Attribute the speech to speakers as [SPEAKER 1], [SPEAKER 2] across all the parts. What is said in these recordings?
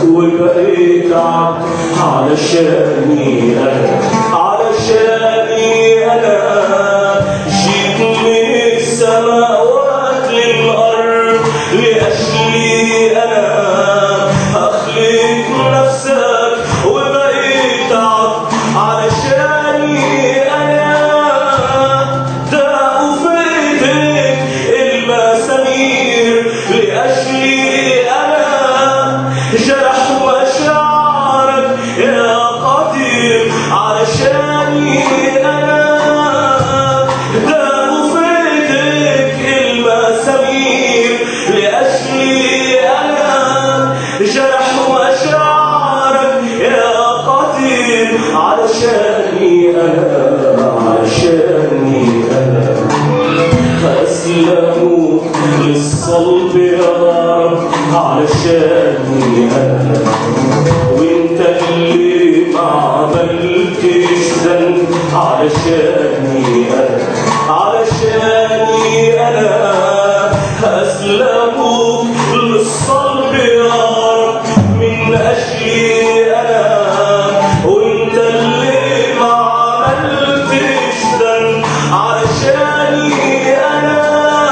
[SPEAKER 1] وبقيت عبد علشاني انا علشاني انا جيت من السماوات للارض لاجلي انا اخلق نفسك وبقيت عبد علشاني انا داقوا في ايديك المسامير لاجلي انا جرحوا مشاعرك يا قدير علشاني انا داقوا في ايديك المسامير لاجلي انا جرحوا مشاعرك يا قدير علشاني انا علشاني انا أسلموا للصلب يا رب علشاني أنا وانت اللي ما عملتش ذنب علشاني أنا علشاني أنا أسلموا للصلب يا رب من أجلي أنا وانت اللي ما عملتش ذنب علشاني أنا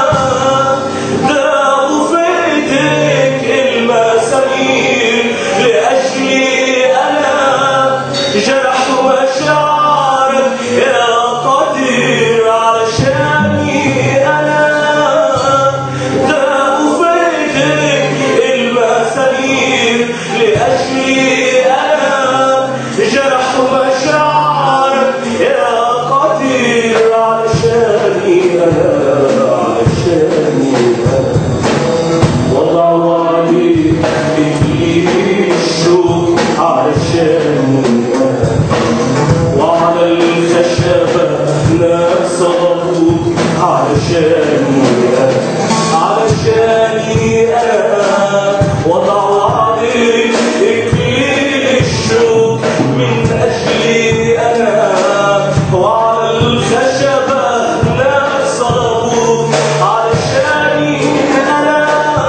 [SPEAKER 1] داقوا في ايديك المسامير لأجلي أنا جرحوا مشاعرك يا قدير علشاني أنا داقوا في ايديك المسامير لأجلي أنا جرحوا مشاعرك يا قدير علشاني أنا علشاني أنا وضعوا عليك إكليل الشوق علشاني أنا وعلى الخشبة ناس صلبوك علشاني أنا علشاني أنا وضعوا عليك إكليل الشوق من أجلي أنا وعلى الخشبة ناس صلبوك علشاني أنا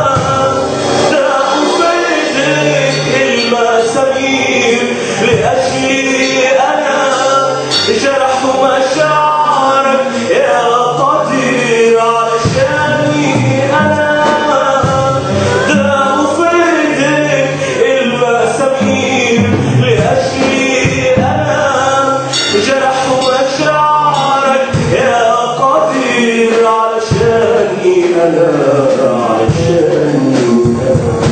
[SPEAKER 1] داقوا في ايديك المسامير لأجلي أنا جرحوا مشاعرك يا قدير علشاني أنا داقوا في ايديك المسامير لأجلي أنا جرحوا مشاعرك يا قدير علشاني أنا علشاني أنا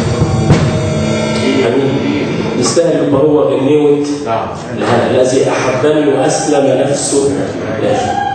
[SPEAKER 2] جميل يستاهل ما هو غنيوت
[SPEAKER 3] نعم
[SPEAKER 2] الذي احبني واسلم نفسه لاجلي